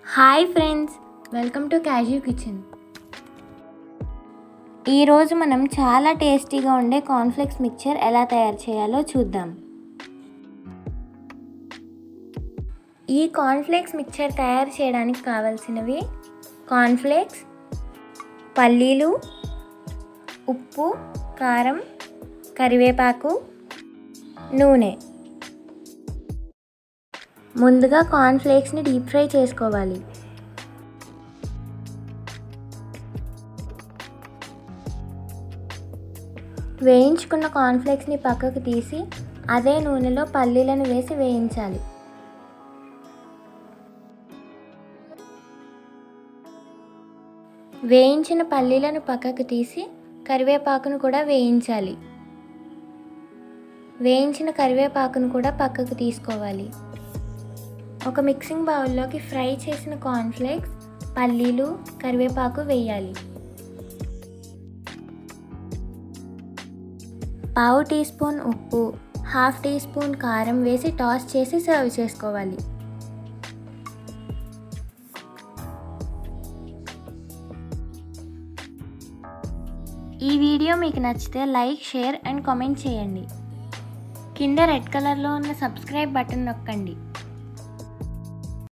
hi friends welcome to క్యాజూ kitchen ఈరోజు మనం చాలా టేస్టీగా ఉండే కార్న్ఫ్లెక్స్ మిక్చర్ ఎలా తయారు చేయాలో చూద్దాం ఈ కార్న్ఫ్లేక్స్ మిక్చర్ తయారు చేయడానికి కావలసినవి కార్న్ఫ్లేక్స్ పల్లీలు ఉప్పు కారం కరివేపాకు నూనె ముందుగా కార్న్ఫ్లేక్స్ని డీప్ ఫ్రై చేసుకోవాలి వేయించుకున్న కార్న్ఫ్లేక్స్ని పక్కకు తీసి అదే నూనెలో పల్లీలను వేసి వేయించాలి వేయించిన పల్లీలను పక్కకు తీసి కరివేపాకును కూడా వేయించాలి వేయించిన కరివేపాకును కూడా పక్కకు తీసుకోవాలి ఒక మిక్సింగ్ బౌల్లోకి ఫ్రై చేసిన కార్న్ఫ్లేక్స్ పల్లీలు కరివేపాకు వేయాలి పావు టీ స్పూన్ ఉప్పు హాఫ్ టీ స్పూన్ కారం వేసి టాస్ చేసి సర్వ్ చేసుకోవాలి ఈ వీడియో మీకు నచ్చితే లైక్ షేర్ అండ్ కామెంట్ చేయండి కింద రెడ్ కలర్లో ఉన్న సబ్స్క్రైబ్ బటన్ నొక్కండి